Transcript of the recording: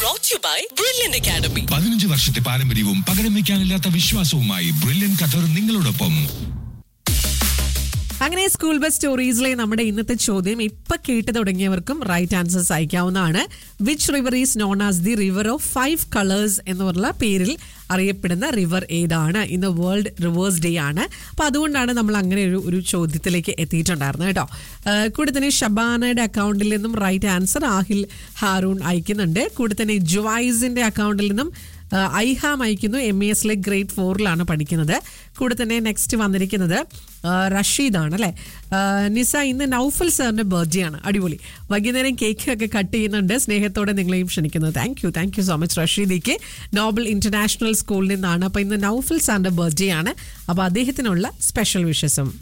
brought to you by Brilliant Academy. പതിനഞ്ച് വർഷത്തെ പാരമ്പര്യവും പകരം വെക്കാനില്ലാത്ത വിശ്വാസവുമായി ബ്രില്യൻ ഖത്തർ നിങ്ങളോടൊപ്പം അങ്ങനെ സ്കൂൾ ബസ് സ്റ്റോറീസിലെ നമ്മുടെ ഇന്നത്തെ ചോദ്യം ഇപ്പൊ കേട്ട് തുടങ്ങിയവർക്കും റൈറ്റ് ആൻസേഴ്സ് അയക്കാവുന്നതാണ് which river is known as the river of five colours എന്നുള്ള പേരിൽ അറിയപ്പെടുന്ന റിവർ ഏതാണ് ഇന്ന് വേൾഡ് റിവേഴ്സ് ഡേ ആണ് അപ്പൊ അതുകൊണ്ടാണ് നമ്മൾ അങ്ങനെ ഒരു ഒരു ചോദ്യത്തിലേക്ക് എത്തിയിട്ടുണ്ടായിരുന്നത് കേട്ടോ ആ, കൂടെ തന്നെ ഷബാനയുടെ അക്കൗണ്ടിൽ നിന്നും റൈറ്റ് ആൻസർ ആഹിൽ ഹാറൂൺ അയക്കുന്നുണ്ട് കൂടെ തന്നെ ജുവൈസിന്റെ അക്കൗണ്ടിൽ നിന്നും ആ, ഐഹാം അയക്കുന്നു എം ഇ എസിലെ ഗ്രേഡ് ഫോറിലാണ് പഠിക്കുന്നത് കൂടെ തന്നെ നെക്സ്റ്റ് വന്നിരിക്കുന്നത് ആ, റഷീദാണ് അല്ലേ ആ, നിസ ഇന്ന് നൗഫൽ സാറിന്റെ ബർത്ത്ഡേ ആണ് അടിപൊളി വൈകുന്നേരം കേക്ക് ഒക്കെ കട്ട് ചെയ്യുന്നുണ്ട് സ്നേഹത്തോടെ നിങ്ങളെയും ക്ഷണിക്കുന്നത് thank you thank you so much റഷീദിക്ക് നോബൽ ഇന്റർനാഷണൽ സ്കൂളിൽ നിന്നാണ് അപ്പൊ ഇന്ന് നൗഫൽ സാറിന്റെ ബർത്ത്ഡേ ആണ് അപ്പൊ അദ്ദേഹത്തിനുള്ള സ്പെഷ്യൽ വിഷസും